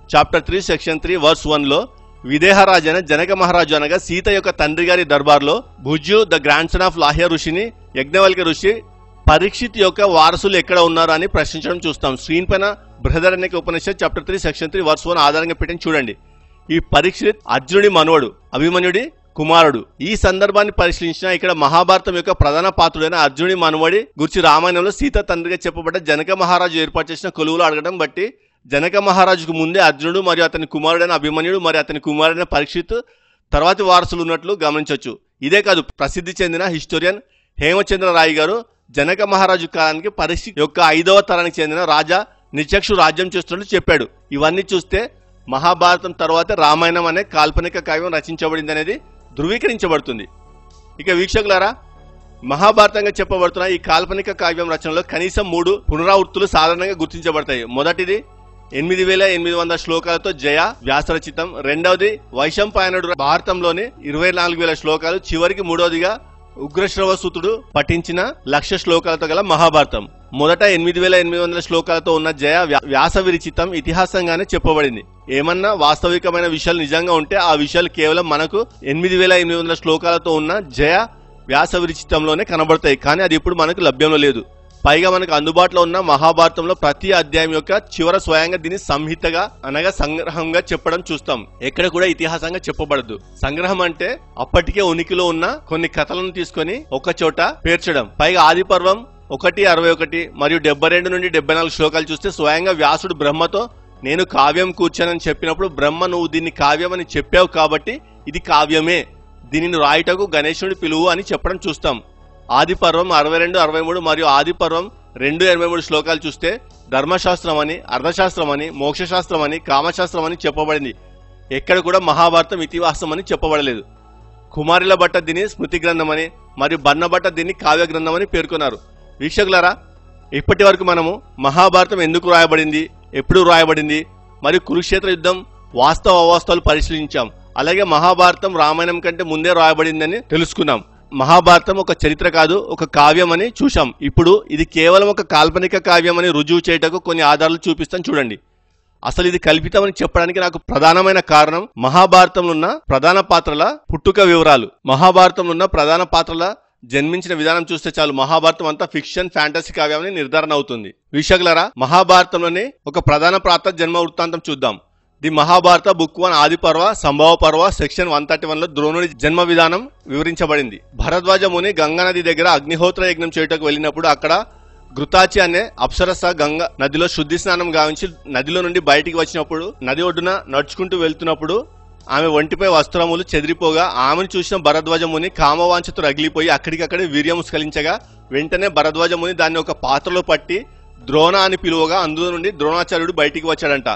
chapter three section three verse one లో విదేహరాజు అయిన జనక మహారాజు అనగా సీత యొక్క తండ్రి గారి దర్బార్లో Bhujyu the grandson of Lahya ఋషిని యజ్ఞవల్క ఋషి పరీక్షిత్ యొక్క వారసులు ఎక్కడ ఉన్నారు అని ప్రశ్నించడం చూస్తాం స్క్రీన్ పైన Brihadaranyaka Upanishad chapter three section three verse one ఆధారంగా పెట్టిన చూడండి ఈ పరీక్షిత్ అర్జునుడి మనవడు అభిమన్యుడి కుమారుడు ఈ సందర్భాన్ని పరిశీలించిన ఇక్కడ మహాభారతం యొక్క ప్రధాన పాత్రుడైన అర్జునుడి మనవడి గురించి రామాయణంలో సీత తండ్రిగా చెప్పబడ్డ జనక మహారాజు ఏర్పాటు చేసిన కొలువులు అడగడం బట్టి జనక మహారాజుకు ముందే అర్జునుడు మరియు అతని కుమారుడైన అభిమన్యుడు మరియు అతని కుమారుడైన పరీక్షిత్ తర్వాతి వారసులు ఉన్నట్లు గమనించవచ్చు ఇదే కాదు ప్రసిద్ధి చెందిన హిస్టోరియన్ హేమచంద్ర రాయ్ గారు జనక మహారాజు కాలానికి పరీక్షిత్ యొక్క ఐదవ తరానికి చెందిన రాజా నిచక్షు రాజ్యం చేస్తున్నట్లు చెప్పాడు ఇవన్నీ చూస్తే మహాభారతం తర్వాతే రామాయణం అనే కాల్పనిక కావ్యం రచించబడింది అనేది ధృవీకరించబడుతుంది ఇక వీక్షకులారా మహాభారతంగా చెప్పబడుతున్న ఈ కాల్పనిక కావ్యం రచనలో కనీసం మూడు పునరావృత్తులు సాధారణంగా గుర్తించబడతాయి మొదటిది ఎనిమిది వేల ఎనిమిది వందల శ్లోకాలతో జయ వ్యాసరచితం రెండవది వైశంపాయనుడు భారతంలోని ఇరవై నాలుగు వేల శ్లోకాలు చివరికి మూడవదిగా ఉగ్రశ్రవసుతుడు పఠించిన లక్ష శ్లోకాలతో గల మహాభారతం మొదట ఎనిమిది వేల ఎనిమిది వందల శ్లోకాలతో ఉన్న జయ వ్యా- వ్యాస విరచితం ఇతిహాసంగానే చెప్పబడింది ఏమన్నా వాస్తవికమైన విషయాలు నిజంగా ఉంటే ఆ విషయాలు కేవలం మనకు ఎనిమిది వేల ఎనిమిది వందల శ్లోకాలతో ఉన్న జయ వ్యాస విరచితంలోనే కనబడతాయి కానీ అది ఇప్పుడు మనకు లభ్యంలో లేదు పైగా మనకు అందుబాటులో ఉన్న మహాభారతంలో ప్రతి అధ్యాయం యొక్క చివర స్వయంగా దీన్ని సంహితగా అనగా సంగ్రహంగా చెప్పడం చూస్తాం ఎక్కడ కూడా ఇతిహాసంగా చెప్పబడదు సంగ్రహం అంటే అప్పటికే ఉనికిలో ఉన్న కొన్ని కథలను తీసుకొని ఒక చోట పేర్చడం పైగా ఆది పర్వం ఒకటి అరవై ఒకటి మరియు డెబ్బై రెండు నుండి డెబ్బై నాలుగు శ్లోకాలు చూస్తే స్వయంగా వ్యాసుడు బ్రహ్మతో నేను కావ్యం కూర్చానని చెప్పినప్పుడు బ్రహ్మ నువ్వు దీన్ని కావ్యం అని చెప్పావు కాబట్టి ఇది కావ్యమే దీనిని రాయుటకు గణేశుడి పిలువు అని చెప్పడం చూస్తాం ఆది పర్వం అరవై రెండు అరవై మూడు మరియు ఆది పర్వం రెండు ఎనభై మూడు శ్లోకాలు చూస్తే ధర్మశాస్త్రం అని అర్థశాస్త్రం అని మోక్షశాస్త్రం అని కామశాస్త్రం అని చెప్పబడింది ఎక్కడ కూడా మహాభారతం ఇతిహాసం అని చెప్పబడలేదు కుమారుల బట్ట దీన్ని స్మృతి గ్రంథం అని మరియు బన్న బట్ట దీన్ని కావ్య గ్రంథం అని పేర్కొన్నారు వీక్షకులారా ఇప్పటి వరకు మనము మహాభారతం ఎందుకు రాయబడింది ఎప్పుడు రాయబడింది మరియు కురుక్షేత్ర యుద్ధం వాస్తవ అవాస్తవాలు పరిశీలించాం అలాగే మహాభారతం రామాయణం కంటే ముందే రాయబడిందని తెలుసుకున్నాం మహాభారతం ఒక చరిత్ర కాదు ఒక కావ్యం అని చూశాం ఇప్పుడు ఇది కేవలం ఒక కాల్పనిక కావ్యం అని రుజువు చేయటకు కొన్ని ఆధారాలు చూపిస్తాను చూడండి అసలు ఇది కల్పితమని చెప్పడానికి నాకు ప్రధానమైన కారణం మహాభారతంలో ఉన్న ప్రధాన పాత్రల పుట్టుక వివరాలు మహాభారతంలో ఉన్న ప్రధాన పాత్రల జన్మించిన విధానం చూస్తే చాలు మహాభారతం అంతా ఫిక్షన్ ఫ్యాంటసీ కావ్యమని నిర్ధారణ అవుతుంది వీక్షకులరా మహాభారతంలోని ఒక ప్రధాన పాత్ర జన్మ వృత్తాంతం చూద్దాం the Mahabharata book one Adi Parva Sambhava Parva section one thirty one లో ద్రోణుడి జన్మ విధానం వివరించబడింది భరద్వాజ ముని గంగా నది దగ్గర అగ్నిహోత్ర యజ్ఞం చేయుటకు వెళ్ళినప్పుడు అక్కడ ఘృతాచి అనే అప్సరస గంగ నదిలో శుద్ధి స్నానం గావించి నదిలో నుండి బయటికి వచ్చినప్పుడు నది ఒడ్డున నడుచుకుంటూ వెళ్తున్నప్పుడు ఆమె ఒంటిపై వస్త్రములు చెదిరిపోగా ఆమెను చూసిన భరద్వాజ ముని కామవాంఛతో రగిలిపోయి అక్కడికక్కడే వీర్యం స్ఖలించగా వెంటనే భరద్వాజ ముని దాన్ని ఒక పాత్రలో పట్టి ద్రోణ అని పిలువగా అందులో నుండి ద్రోణాచార్యుడు బయటికి వచ్చాడంట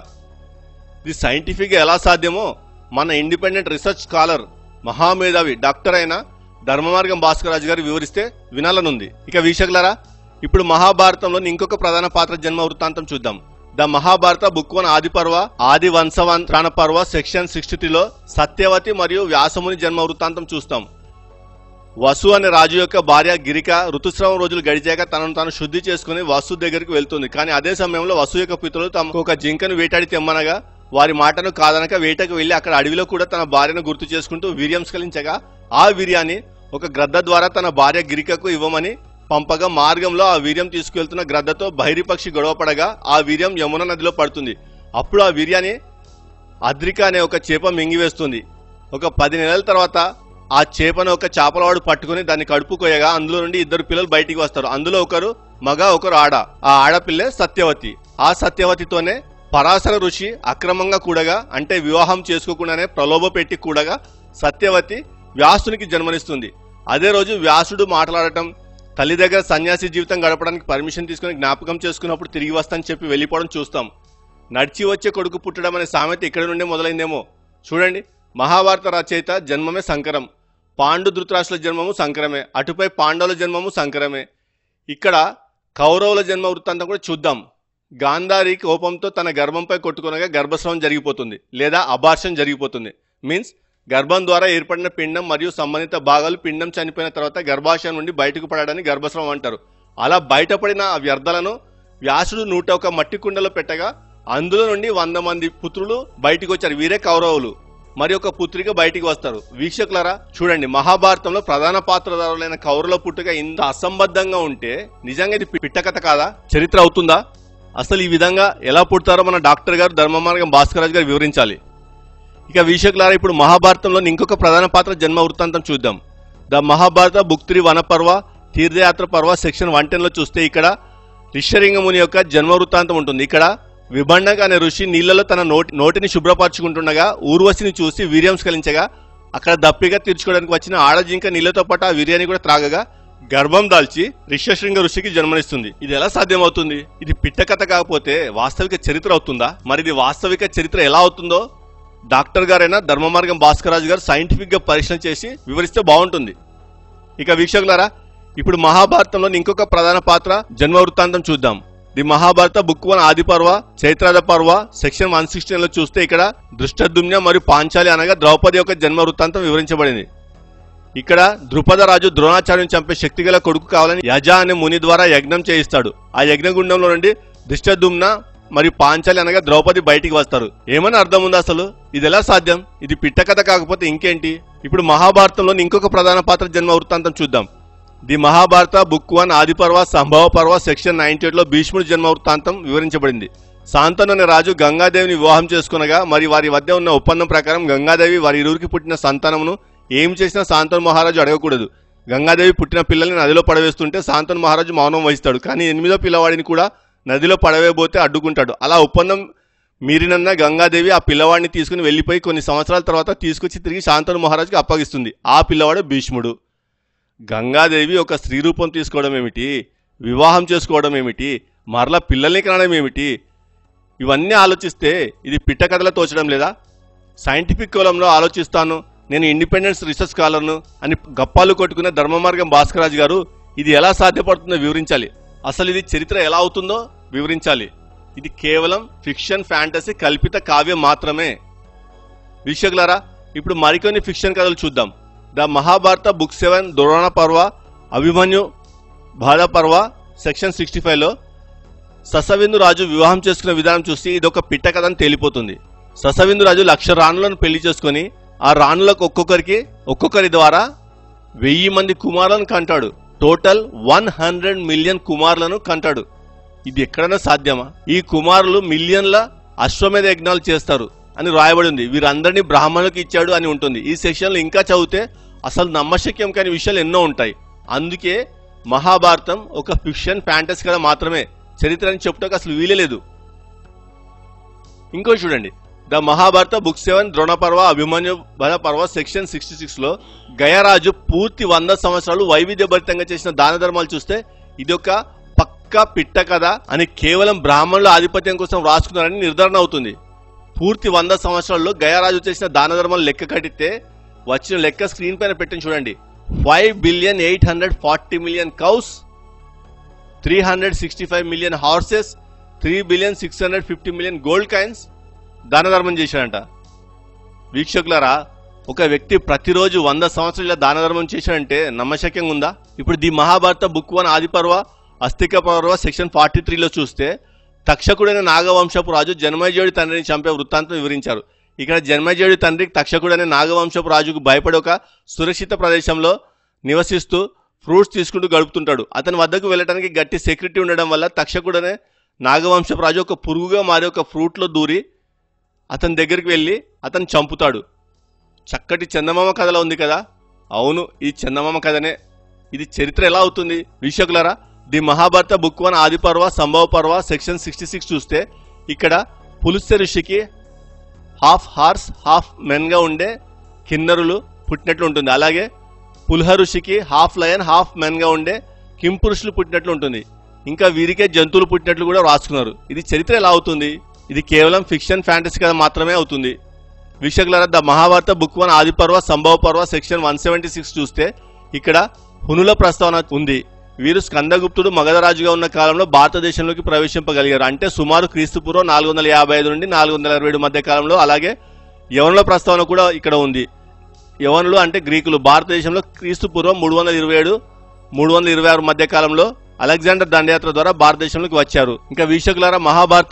ఇది సైంటిఫిక్ గా ఎలా సాధ్యమో మన ఇండిపెండెంట్ రీసెర్చ్ స్కాలర్ మహామేధావి డాక్టర్ అయిన ధర్మమార్గం భాస్కరరాజు గారు వివరిస్తే వినాలనుంది ఇక వీక్షకులారా ఇప్పుడు మహాభారతంలోని ఇంకొక ప్రధాన పాత్ర జన్మ వృత్తాంతం చూద్దాం the Mahabharata book one Adi పర్వ ఆది వంశవంత్రాణ పర్వ సెక్షన్ సిక్స్టీ త్రీలో సత్యవతి మరియు వ్యాసముని జన్మ వృత్తాంతం చూస్తాం వసు అనే రాజు యొక్క భార్య గిరిక ఋతుస్రావం రోజులు గడిచాక తనను తాను శుద్ధి చేసుకుని వసు దగ్గరికి వెళ్తుంది కానీ అదే సమయంలో వసు యొక్క పితరులు తమకు ఒక జింకను వేటాడి తెమ్మనగా వారి మాటను కాదనక వేటకు వెళ్లి అక్కడ అడవిలో కూడా తన భార్యను గుర్తు చేసుకుంటూ వీర్యం స్ఖలించగా ఆ వీర్యాన్ని ఒక గ్రద్ద ద్వారా తన భార్య గిరికకు ఇవ్వమని పంపగా మార్గంలో ఆ వీర్యం తీసుకువెళ్తున్న గ్రద్దతో బహిరిపక్షి గొడవపడగా ఆ వీర్యం యమున నదిలో పడుతుంది అప్పుడు ఆ వీర్యాన్ని అద్రిక అనే ఒక చేప మింగివేస్తుంది ఒక పది నెలల తర్వాత ఆ చేపను ఒక చేపలవాడు పట్టుకుని దాన్ని కడుపు కొయ్యగా అందులో నుండి ఇద్దరు పిల్లలు బయటికి వస్తారు అందులో ఒకరు మగ ఒకరు ఆడ ఆ ఆడపిల్లే సత్యవతి ఆ సత్యవతితోనే పరాశర ఋషి అక్రమంగా కూడగా అంటే వివాహం చేసుకోకుండానే ప్రలోభ పెట్టి కూడగా సత్యవతి వ్యాసునికి జన్మనిస్తుంది అదే రోజు వ్యాసుడు మాట్లాడటం తల్లి దగ్గర సన్యాసి జీవితం గడపడానికి పర్మిషన్ తీసుకుని జ్ఞాపకం చేసుకున్నప్పుడు తిరిగి వస్తానని చెప్పి వెళ్ళిపోవడం చూస్తాం నడిచి వచ్చే కొడుకు పుట్టడం అనే సామెత ఇక్కడి నుండే మొదలైందేమో చూడండి మహాభారత రచయిత జన్మమే సంకరం పాండు ధృతరాష్ట్రుల జన్మము సంకరమే అటుపై పాండవుల జన్మము సంకరమే ఇక్కడ కౌరవుల జన్మ వృత్తాంతం కూడా చూద్దాం గాంధారి కోపంతో తన గర్భంపై కొట్టుకునగా గర్భస్రావం జరిగిపోతుంది లేదా అబార్షన్ జరిగిపోతుంది మీన్స్ గర్భం ద్వారా ఏర్పడిన పిండం మరియు సంబంధిత భాగాలు పిండం చనిపోయిన తర్వాత గర్భాశయం నుండి బయటకు పడడాన్ని గర్భస్రావం అంటారు అలా బయటపడిన ఆ వ్యర్థాలను వ్యాసుడు నూట ఒక మట్టి కుండలో పెట్టగా అందులో నుండి వంద మంది పుత్రులు బయటికి వచ్చారు వీరే కౌరవులు మరి ఒక పుత్రిక బయటికి వస్తారు వీక్షకులారా చూడండి మహాభారతంలో ప్రధాన పాత్రధారులైన కౌరవుల పుట్టుక ఇంత అసంబద్ధంగా ఉంటే నిజంగా ఇది పిట్టకథ కాదా చరిత్ర అవుతుందా అసలు ఈ విధంగా ఎలా పుడతారో మన డాక్టర్ గారు ధర్మమార్గం భాస్కరాజు గారు వివరించాలి ఇక వీక్షకులారా ఇప్పుడు మహాభారతంలో ఇంకొక ప్రధాన పాత్ర జన్మ వృత్తాంతం చూద్దాం the Mahabharata book three Vanaparva Tirthayatra Parva section one ten లో చూస్తే ఇక్కడ ఋష్యలింగముని యొక్క జన్మ వృత్తాంతం ఉంటుంది ఇక్కడ విబండక అనే ఋషి నీళ్లలో తన నోటి నోటిని శుభ్రపరచుకుంటుండగా ఊర్వశిని చూసి వీర్యం స్కలించగా అక్కడ దప్పిగా తీర్చుకోవడానికి వచ్చిన ఆడజింక నీళ్లతో పాటు ఆ వీర్యాన్ని కూడా త్రాగగా గర్భం దాల్చి ఋష్యశృంగ ఋషికి జన్మనిస్తుంది ఇది ఎలా సాధ్యమవుతుంది ఇది పిట్టకథ కాకపోతే వాస్తవిక చరిత్ర అవుతుందా మరి ఇది వాస్తవిక చరిత్ర ఎలా అవుతుందో డాక్టర్ గారైనా ధర్మమార్గం భాస్కరాజు గారు సైంటిఫిక్ గా పరీక్షణ చేసి వివరిస్తే బాగుంటుంది ఇక వీక్షకులారా ఇప్పుడు మహాభారతంలోని ఇంకొక ప్రధాన పాత్ర జన్మ వృత్తాంతం చూద్దాం the Mahabharata book one Adi Parva Chaitraratha Parva section one sixteen లో చూస్తే ఇక్కడ దృష్టదుమ్య మరియు పాంచాలి అనగా ద్రౌపది యొక్క జన్మ వృత్తాంతం వివరించబడింది ఇక్కడ ద్రుపద రాజు ద్రోణాచార్యం చంపే శక్తిగల కొడుకు కావాలని యజ అనే ముని ద్వారా యజ్ఞం చేయిస్తాడు ఆ యజ్ఞగుండంలో నుండి దృష్టదుమ్న మరియు పాంచాలి అనగా ద్రౌపది బయటికి వస్తారు ఏమని అర్థం ఉంది అసలు ఇది ఎలా సాధ్యం ఇది పిట్టకథ కాకపోతే ఇంకేంటి ఇప్పుడు మహాభారతంలో ఇంకొక ప్రధాన పాత్ర జన్మ వృత్తాంతం చూద్దాం the Mahabharata book one Adi Parva Sambhava Parva section ninety లో భీష్ముడి జన్మ వృత్తాంతం వివరించబడింది శాంతను అనే రాజు గంగాదేవిని వివాహం చేసుకునగా మరి వారి వద్ద ఉన్న ఒప్పందం ప్రకారం గంగాదేవి వారి ఇరువురికి పుట్టిన సంతానమును ఏం చేసినా శాంతను మహారాజు అడగకూడదు గంగాదేవి పుట్టిన పిల్లల్ని నదిలో పడవేస్తుంటే శాంతను మహారాజు మౌనం వహిస్తాడు కానీ ఎనిమిదో పిల్లవాడిని కూడా నదిలో పడవేయబోతే అడ్డుకుంటాడు అలా ఒప్పందం మీరినన్న గంగాదేవి ఆ పిల్లవాడిని తీసుకుని వెళ్ళిపోయి కొన్ని సంవత్సరాల తర్వాత తీసుకొచ్చి తిరిగి శాంతను మహారాజుకి అప్పగిస్తుంది ఆ పిల్లవాడు భీష్ముడు గంగాదేవి ఒక స్త్రీ రూపం తీసుకోవడం ఏమిటి వివాహం చేసుకోవడం ఏమిటి మరలా పిల్లల్ని కనడం ఏమిటి ఇవన్నీ ఆలోచిస్తే ఇది పిట్ట కథలో తోచడం లేదా సైంటిఫిక్ కోలంలో ఆలోచిస్తాను నేను ఇండిపెండెన్స్ రీసెర్చ్ స్కాలర్ను అని గప్పాలు కొట్టుకునే ధర్మమార్గం భాస్కరాజు గారు ఇది ఎలా సాధ్యపడుతుందో వివరించాలి అసలు ఇది చరిత్ర ఎలా అవుతుందో వివరించాలి ఇది కేవలం ఫిక్షన్ ఫ్యాంటసీ కల్పిత కావ్యం మాత్రమే వీక్షకులారా ఇప్పుడు మరికొన్ని ఫిక్షన్ కథలు చూద్దాం the Mahabharata book seven Drona Parva Abhimanyu Badha Parva section sixty ఫైవ్లో ససవిందు రాజు వివాహం చేసుకునే విధానం చూసి ఇది ఒక పిట్ట కథ అని తేలిపోతుంది ససవిందు రాజు లక్ష రాణులను పెళ్లి చేసుకొని ఆ రాణులకు ఒక్కొక్కరికి ఒక్కొక్కరి ద్వారా వెయ్యి మంది కుమారులను కంటాడు టోటల్ వన్ హండ్రెడ్ మిలియన్ కుమారులను కంటాడు ఇది ఎక్కడైనా సాధ్యమా ఈ కుమారులు మిలియన్ల అశ్వమేధ యజ్ఞాలు చేస్తారు అని రాయబడి ఉంది వీరందరినీ బ్రాహ్మణులకు ఇచ్చాడు అని ఉంటుంది ఈ సెక్షన్లో ఇంకా చదివితే అసలు నమ్మశక్యం కాని విషయాలు ఎన్నో ఉంటాయి అందుకే మహాభారతం ఒక ఫిక్షన్ ఫ్యాంటసీ కథ మాత్రమే చరిత్ర అని చెప్పుటకు అసలు వీలే లేదు ఇంకో చూడండి the Mahabharata book seven Dronaparva Abhimanyu Bala Parva section sixty six లో గయరాజు పూర్తి వంద సంవత్సరాలు వైవిధ్యభరితంగా చేసిన దాన ధర్మాలు చూస్తే ఇది ఒక పక్కా పిట్ట కథ అని కేవలం బ్రాహ్మణుల ఆధిపత్యం కోసం రాసుకున్నారని నిర్ధారణ అవుతుంది పూర్తి వంద సంవత్సరాల్లో గయరాజు చేసిన దాన ధర్మాలు లెక్క కట్టితే వచ్చిన లెక్క స్క్రీన్ పైన పెట్టిన చూడండి five billion eight hundred forty million cows three hundred sixty five million horses three billion six hundred fifty million gold coins దాన ధర్మం చేశాడంట వీక్షకులారా ఒక వ్యక్తి ప్రతిరోజు వంద సంవత్సరాల దాన ధర్మం చేశాడంటే నమ్మశక్యంగా ఉందా ఇప్పుడు the Mahabharata book one Adiparva Astika Parva section forty త్రీలో చూస్తే తక్షకుడైన నాగవంశపు రాజు జన్మజయుడి తండ్రిని చంపే వృత్తాంతం వివరించారు ఇక్కడ జన్మజయుడి తండ్రి తక్షకుడైన నాగవంశపు రాజుకు భయపడి ఒక సురక్షిత ప్రదేశంలో నివసిస్తూ ఫ్రూట్స్ తీసుకుంటూ గడుపుతుంటాడు అతని వద్దకు వెళ్ళడానికి గట్టి సెక్యూరిటీ ఉండడం వల్ల తక్షకుడనే నాగవంశపు రాజు ఒక పురుగుగా మారి ఒక ఫ్రూట్లో దూరి అతని దగ్గరికి వెళ్ళి అతను చంపుతాడు చక్కటి చందమామ కథలో ఉంది కదా అవును ఈ చందమామ కథనే ఇది చరిత్ర ఎలా అవుతుంది వీక్షకులారా the Mahabharata book one Adi Parva Sambhava Parva section sixty six చూస్తే ఇక్కడ పులుస్య ఋషికి హాఫ్ హార్స్ హాఫ్ మెన్గా ఉండే కిన్నరులు పుట్టినట్లు ఉంటుంది అలాగే పుల్హ ఋషికి హాఫ్ లయన్ హాఫ్ మెన్గా ఉండే కింపురుషులు పుట్టినట్లు ఉంటుంది ఇంకా వీరికే జంతువులు పుట్టినట్లు కూడా రాసుకున్నారు ఇది చరిత్ర ఎలా అవుతుంది ఇది కేవలం ఫిక్షన్ ఫ్యాంటసీ కథ మాత్రమే అవుతుంది వీక్షకులారా the Mahabharata book one Adi Parva Sambhava Parva section one seventy six చూస్తే ఇక్కడ హునుల ప్రస్తావన ఉంది వీరు స్కందగుప్తుడు మగధరాజుగా ఉన్న కాలంలో భారతదేశంలోకి ప్రవేశింపగలిగారు అంటే సుమారు క్రీస్తుపూర్వం నాలుగు వందల యాభై ఐదు నుండి నాలుగు వందల అరవై ఏడు మధ్య కాలంలో అలాగే యవనుల ప్రస్తావన కూడా ఇక్కడ ఉంది యవనులు అంటే గ్రీకులు భారతదేశంలో క్రీస్తు పూర్వం మూడు వందల ఇరవై ఏడు మూడు వందల ఇరవై ఆరు మధ్య కాలంలో అలెగ్జాండర్ దండయాత్ర ద్వారా భారతదేశంలోకి వచ్చారు ఇంకా వీక్షకులారా మహాభారతంలో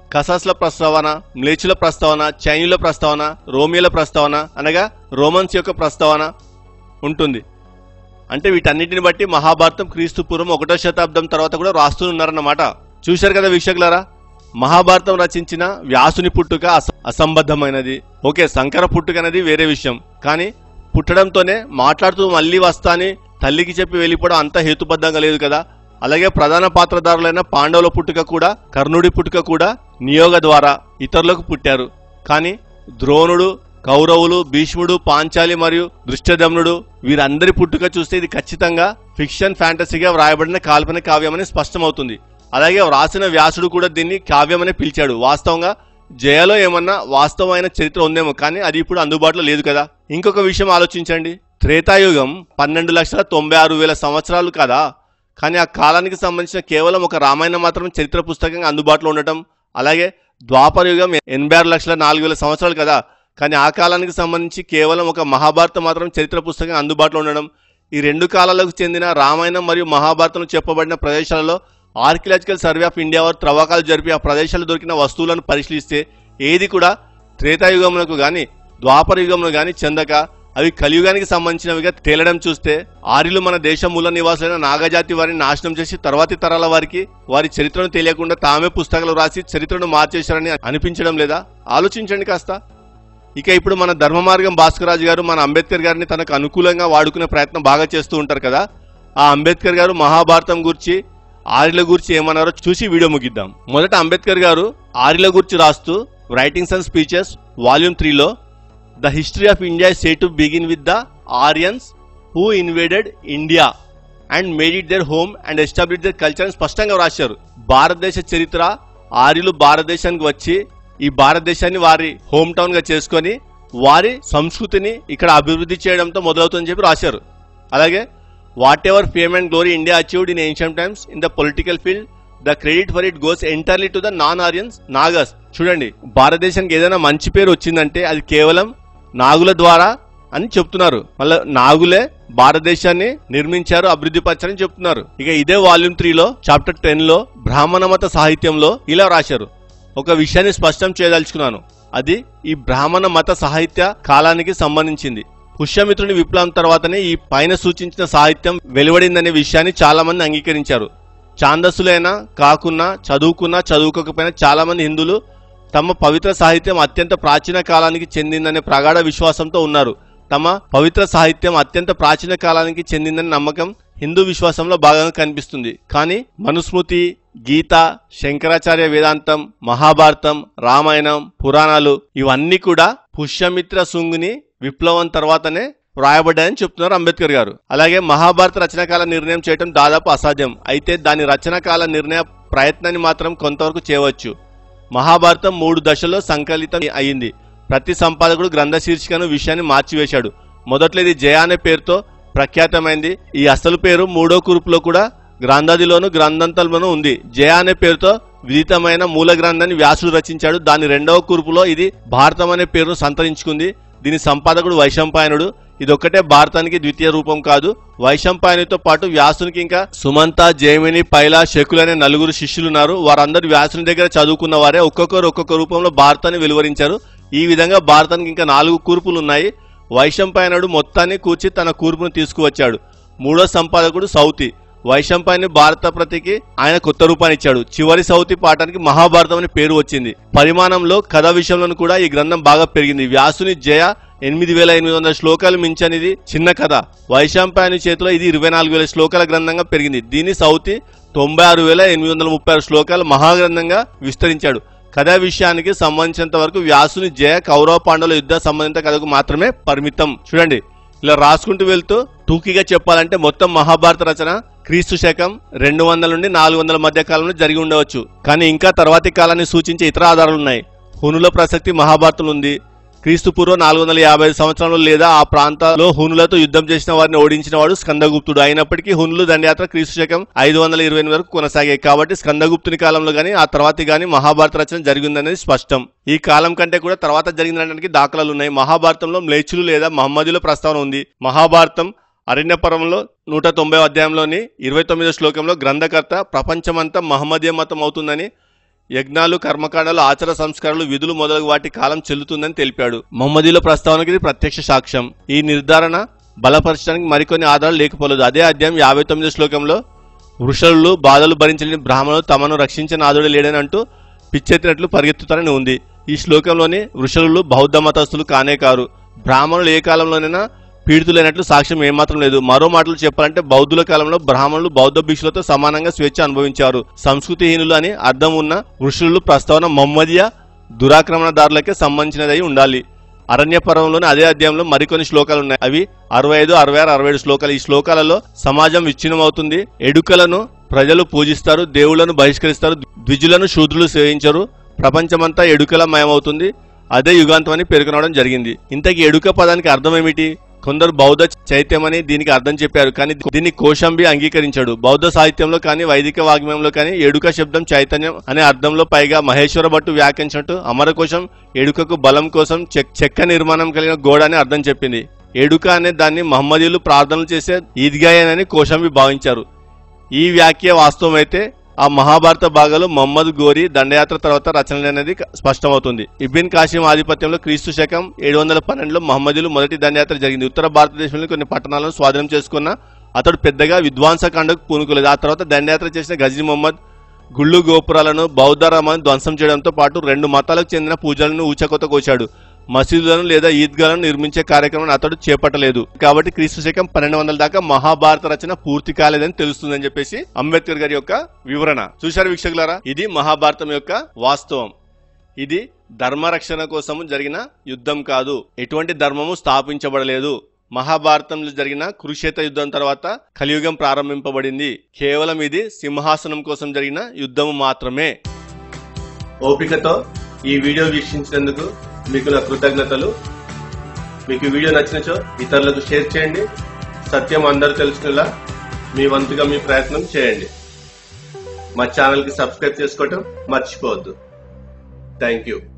కసాస్ల ప్రస్తావన మ్లేచుల ప్రస్తావన చైనీయుల ప్రస్తావన రోమియోల ప్రస్తావన అనగా రోమన్స్ యొక్క ప్రస్తావన ఉంటుంది అంటే వీటన్నిటిని బట్టి మహాభారతం క్రీస్తు పూర్వం ఒకటో శతాబ్దం తర్వాత కూడా రాస్తూ ఉన్నారన్నమాట చూశారు కదా వీక్షకులారా మహాభారతం రచించిన వ్యాసుని పుట్టుక అస- అసంబద్ధమైనది ఓకే శంకర పుట్టుక అనేది వేరే విషయం కానీ పుట్టడంతోనే మాట్లాడుతూ మళ్ళీ వస్తా అని తల్లికి చెప్పి వెళ్ళిపోవడం అంత హేతుబద్ధంగా లేదు కదా అలాగే ప్రధాన పాత్రధారులైన పాండవుల పుట్టుక కూడా కర్ణుడి పుట్టుక కూడా నియోగ ద్వారా ఇతరులకు పుట్టారు కానీ ద్రోణుడు కౌరవులు భీష్ముడు పాంచాలి మరియు దృష్టదమ్నుడు వీరందరి పుట్టుక చూస్తే ఇది ఖచ్చితంగా ఫిక్షన్ ఫ్యాంటసీగా వ్రాయబడిన కాల్పనిక కావ్యమని స్పష్టమవుతుంది అలాగే వ్రాసిన వ్యాసుడు కూడా దీన్ని కావ్యమని పిలిచాడు వాస్తవంగా జయలో ఏమన్నా వాస్తవమైన చరిత్ర ఉందేమో కానీ అది ఇప్పుడు అందుబాటులో లేదు కదా ఇంకొక విషయం ఆలోచించండి త్రేతాయుగం పన్నెండు లక్షల తొంభై ఆరు వేల సంవత్సరాలు కదా కానీ ఆ కాలానికి సంబంధించిన కేవలం ఒక రామాయణం మాత్రం చరిత్ర పుస్తకంగా అందుబాటులో ఉండటం అలాగే ద్వాపర యుగం ఎనభై ఆరు లక్షల నాలుగు వేల సంవత్సరాలు కదా కానీ ఆ కాలానికి సంబంధించి కేవలం ఒక మహాభారతం మాత్రం చరిత్ర పుస్తకం అందుబాటులో ఉండడం ఈ రెండు కాలాలకు చెందిన రామాయణం మరియు మహాభారతం చెప్పబడిన ప్రదేశాలలో ఆర్కియలాజికల్ సర్వే ఆఫ్ ఇండియా వారు త్రవ్వకాలు జరిపి ఆ ప్రదేశాల్లో దొరికిన వస్తువులను పరిశీలిస్తే ఏది కూడా త్రేతాయుగములకు గాని ద్వాపర యుగంలో గాని చెందక అవి కలియుగానికి సంబంధించినవిగా తేలడం చూస్తే ఆర్యులు మన దేశ మూల నివాసులైన నాగజాతి వారిని నాశనం చేసి తర్వాతి తరాల వారికి వారి చరిత్రను తెలియకుండా తామే పుస్తకాలు రాసి చరిత్రను మార్చేశారని అనిపించడం లేదా ఆలోచించండి కాస్త ఇక ఇప్పుడు మన ధర్మ మార్గం భాస్కరాజు గారు మన అంబేద్కర్ గారిని తనకు అనుకూలంగా వాడుకునే ప్రయత్నం బాగా చేస్తూ ఉంటారు కదా ఆ అంబేద్కర్ గారు మహాభారతం గురించి ఆర్యుల గురించి ఏమన్నారో చూసి వీడియో ముగిద్దాం మొదట అంబేద్కర్ గారు ఆర్యుల గురించి రాస్తూ రైటింగ్స్ అండ్ స్పీచెస్ వాల్యూమ్ త్రీలో the history of India say to begin with the Aryans who invaded India and made it their home and establish their culture అని స్పష్టంగా రాశారు భారతదేశ చరిత్ర ఆర్యులు భారతదేశానికి వచ్చి ఈ భారతదేశాన్ని వారి హోమ్ టౌన్ గా చేసుకొని వారి సంస్కృతిని ఇక్కడ అభివృద్ధి చేయడంతో మొదలవుతుందని చెప్పి రాశారు అలాగే whatever fame and glory India achieved in ancient times in the political field the credit for it goes entirely to the non Aryans Nagas చూడండి భారతదేశానికి ఏదైనా మంచి పేరు వచ్చిందంటే అది కేవలం నాగుల ద్వారా అని చెప్తున్నారు మళ్ళీ నాగులే భారతదేశాన్ని నిర్మించారు అభివృద్ధి పరిచారని చెప్తున్నారు ఇక ఇదే వాల్యూమ్ త్రీలో చాప్టర్ టెన్ లో బ్రాహ్మణ మత సాహిత్యంలో ఇలా రాశారు ఒక విషయాన్ని స్పష్టం చేయదలుచుకున్నాను అది ఈ బ్రాహ్మణ మత సాహిత్య కాలానికి సంబంధించింది పుష్యమిత్రుని విప్లవం తర్వాతనే ఈ పైన సూచించిన సాహిత్యం వెలువడిందనే విషయాన్ని చాలా మంది అంగీకరించారు ఛాందస్సులైనా కాకున్నా చదువుకున్నా చదువుకోకపోయినా చాలా మంది హిందువులు తమ పవిత్ర సాహిత్యం అత్యంత ప్రాచీన కాలానికి చెందిందనే ప్రగాఢ విశ్వాసంతో ఉన్నారు తమ పవిత్ర సాహిత్యం అత్యంత ప్రాచీన కాలానికి చెందిందనే నమ్మకం హిందూ విశ్వాసంలో భాగంగా కనిపిస్తుంది కానీ మనుస్మృతి గీత శంకరాచార్య వేదాంతం మహాభారతం రామాయణం పురాణాలు ఇవన్నీ కూడా పుష్యమిత్ర శుంగుని విప్లవం తర్వాతనే వ్రాయబడ్డాయని చెప్తున్నారు అంబేద్కర్ గారు అలాగే మహాభారత రచనకాల నిర్ణయం చేయడం దాదాపు అసాధ్యం అయితే దాని రచనకాల నిర్ణయ ప్రయత్నాన్ని మాత్రం కొంతవరకు చేయవచ్చు మహాభారతం మూడు దశల్లో సంకలితం అయింది ప్రతి సంపాదకుడు గ్రంథ శీర్షికను విషయాన్ని మార్చివేశాడు మొదట్లో ఇది జయ అనే పేరుతో ప్రఖ్యాతమైంది ఈ అసలు పేరు మూడో కూర్పులో కూడా గ్రంథాదిలోను గ్రంథంతలోనూ ఉంది జయ అనే పేరుతో విదితమైన మూల గ్రంథాన్ని వ్యాసుడు రచించాడు దాని రెండవ కూర్పులో ఇది భారతం అనే పేరును సంతరించుకుంది దీని సంపాదకుడు వైశంపాయనుడు ఇదొక్కటే భారతానికి ద్వితీయ రూపం కాదు వైశంపాయనితో పాటు వ్యాసునికి ఇంకా సుమంత జైమిని పైలా శకులు అనే నలుగురు శిష్యులున్నారు వారందరూ వ్యాసుని దగ్గర చదువుకున్న వారే ఒక్కొక్కరు ఒక్కొక్క రూపంలో భారతాన్ని వెలువరించారు ఈ విధంగా భారతానికి ఇంకా నాలుగు కూర్పులు ఉన్నాయి వైశంపాయనుడు మొత్తాన్ని కూర్చి తన కూర్పును తీసుకువచ్చాడు మూడో సంపాదకుడు సౌతి వైశంపాయని భారత ప్రతికి ఆయన కొత్త రూపాన్ని ఇచ్చాడు చివరి సౌతి పాఠానికి మహాభారతం అని పేరు వచ్చింది పరిమాణంలో కథ విషయంలో కూడా ఈ గ్రంథం బాగా పెరిగింది వ్యాసుని జయ ఎనిమిది వేల ఎనిమిది వందల శ్లోకాలు మించనిది చిన్న కథ వైశంపాయని చేతిలో ఇది ఇరవై నాలుగు వేల శ్లోకాల గ్రంథంగా పెరిగింది దీని సౌతి తొంభై ఆరు వేల ఎనిమిది వందల ముప్పై ఆరు శ్లోకాల మహాగ్రంథంగా విస్తరించాడు కథా విషయానికి సంబంధించినంత వరకు వ్యాసుని జయ కౌరవ పాండవుల యుద్ధ సంబంధిత కథకు మాత్రమే పరిమితం చూడండి ఇలా రాసుకుంటూ వెళ్తూ టూకీగా చెప్పాలంటే మొత్తం మహాభారత రచన క్రీస్తు శకం రెండు వందల నుండి నాలుగు వందల మధ్య కాలంలో జరిగి ఉండవచ్చు కానీ ఇంకా తర్వాతి కాలాన్ని సూచించే ఇతర ఆధారాలు ఉన్నాయి హునుల ప్రసక్తి మహాభారతంలో ఉంది క్రీస్తు పూర్వం నాలుగు వందల యాభై సంవత్సరంలో లేదా ఆ ప్రాంతాల్లో హునులతో యుద్ధం చేసిన వారిని ఓడించిన వాడు స్కందగుప్తుడు అయినప్పటికీ హునులు దండయాత్ర క్రీస్తు శకం ఐదు వందల ఇరవై ఎనిమిది వరకు కొనసాగాయి కాబట్టి స్కందగుప్తుని కాలంలో గానీ ఆ తర్వాత గానీ మహాభారత రచన జరిగిందనేది స్పష్టం ఈ కాలం కంటే కూడా తర్వాత జరిగిందనడానికి దాఖలాలు ఉన్నాయి మహాభారతంలో మ్లేచ్చులు లేదా మహమ్మదుల ప్రస్తావన ఉంది మహాభారతం అరణ్యపర్వంలో నూట తొంభై అధ్యాయంలోని ఇరవై తొమ్మిదో శ్లోకంలో గ్రంథకర్త ప్రపంచమంతా మహమ్మదీయ మతం అవుతుందని యజ్ఞాలు కర్మకాండాలు ఆచార సంస్కారాలు విధులు మొదలగు వాటి కాలం చెల్లుతుందని తెలిపాడు మహమ్మదీల ప్రస్తావనకి ఇది ప్రత్యక్ష సాక్ష్యం ఈ నిర్ధారణ బలపరచడానికి మరికొన్ని ఆధారాలు లేకపోలేదు అదే అధ్యాయం యాభై తొమ్మిది శ్లోకంలో వృషలు బాధలు భరించలేని బ్రాహ్మణులు తమను రక్షించిన నాదుడు లేడని అంటూ పిచ్చెత్తినట్లు పరిగెత్తుతారని ఉంది ఈ శ్లోకంలోని వృషలు బౌద్ధ మతస్థులు కానే కారు బ్రాహ్మణులు ఏ కాలంలోనైనా పీడితులైనట్లు సాక్ష్యం ఏమాత్రం లేదు మరో మాటలు చెప్పాలంటే బౌద్ధుల కాలంలో బ్రాహ్మణులు బౌద్ధ భిక్షులతో సమానంగా స్వేచ్ఛ అనుభవించారు సంస్కృతిహీనులు అని అర్థం ఉన్న ఋషులు ప్రస్తావన మహమ్మదియా దురాక్రమణదారులకే సంబంధించినదై ఉండాలి అరణ్య పర్వంలోని అదే అధ్యాయంలో మరికొన్ని శ్లోకాలు ఉన్నాయి అవి అరవై ఐదు అరవై ఆరు అరవై ఏడు శ్లోకాలు ఈ శ్లోకాలలో సమాజం విచ్ఛిన్నమవుతుంది ఎడుకలను ప్రజలు పూజిస్తారు దేవుళ్లను బహిష్కరిస్తారు ద్విజులను శూద్రులు సేవించరు ప్రపంచమంతా ఎడుకల మయమవుతుంది అదే యుగాంతం అని పేర్కొనడం జరిగింది ఇంతకీ ఎడుక పదానికి అర్థం ఏమిటి కొందరు బౌద్ధ చైత్యమని దీనికి అర్థం చెప్పారు కానీ దీన్ని కోశంబి అంగీకరించాడు బౌద్ధ సాహిత్యంలో కానీ వైదిక వాగ్మయంలో కానీ ఎడుక శబ్దం చైతన్యం అనే అర్థంలో పైగా మహేశ్వర భట్టు వ్యాఖ్యించినట్టు అమరకోశం ఎడుకకు బలం కోసం చెక్- చెక్క నిర్మాణం కలిగిన గోడ అని అర్థం చెప్పింది ఎడుక అనే దాన్ని మహమ్మదీయులు ప్రార్థనలు చేసే ఈద్గాయనని కోశంబి భావించారు ఈ వ్యాఖ్య వాస్తవమైతే ఆ మహాభారత భాగాలు మహమ్మద్ గోరి దండయాత్ర తర్వాత రచనలు అనేది స్పష్టమవుతుంది ఇబిన్ కాశీం ఆధిపత్యంలో క్రీస్తు శకం ఏడు వందల పన్నెండులో మహమ్మదీలు మొదటి దండయాత్ర జరిగింది ఉత్తర భారతదేశంలో కొన్ని పట్టణాలను స్వాధీనం చేసుకున్న అతడు పెద్దగా విధ్వంసకాండకు పూనుకోలేదు ఆ తర్వాత దండయాత్ర చేసిన గజీ మొహమ్మద్ గుళ్ళు గోపురాలను బౌద్ధ రామాన్ని ధ్వంసం చేయడంతో పాటు రెండు మతాలకు చెందిన పూజలను ఊచకొత కోశాడు మసీదులను లేదా ఈద్గాలను నిర్మించే కార్యక్రమాన్ని అతడు చేపట్టలేదు కాబట్టి క్రీస్తు శకం పన్నెండు వందల దాకా మహాభారత రచన పూర్తి కాలేదని తెలుస్తుందని చెప్పేసి అంబేద్కర్ గారి యొక్క వివరణ చూశారు వీక్షకులారా ఇది మహాభారతం యొక్క వాస్తవం ఇది ధర్మరక్షణ కోసం జరిగిన యుద్ధం కాదు ఎటువంటి ధర్మము స్థాపించబడలేదు మహాభారతంలో జరిగిన కురుక్షేత్ర యుద్ధం తర్వాత కలియుగం ప్రారంభింపబడింది కేవలం ఇది సింహాసనం కోసం జరిగిన యుద్ధము మాత్రమే ఓపికతో ఈ వీడియో వీక్షించినందుకు మీకు నా కృతజ్ఞతలు మీకు ఈ వీడియో నచ్చినచో ఇతరులకు షేర్ చేయండి సత్యం అందరూ తెలుసుకునేలా మీ వంతుగా మీ ప్రయత్నం చేయండి మా ఛానల్కి సబ్స్క్రైబ్ చేసుకోవటం మర్చిపోవద్దు థ్యాంక్ యూ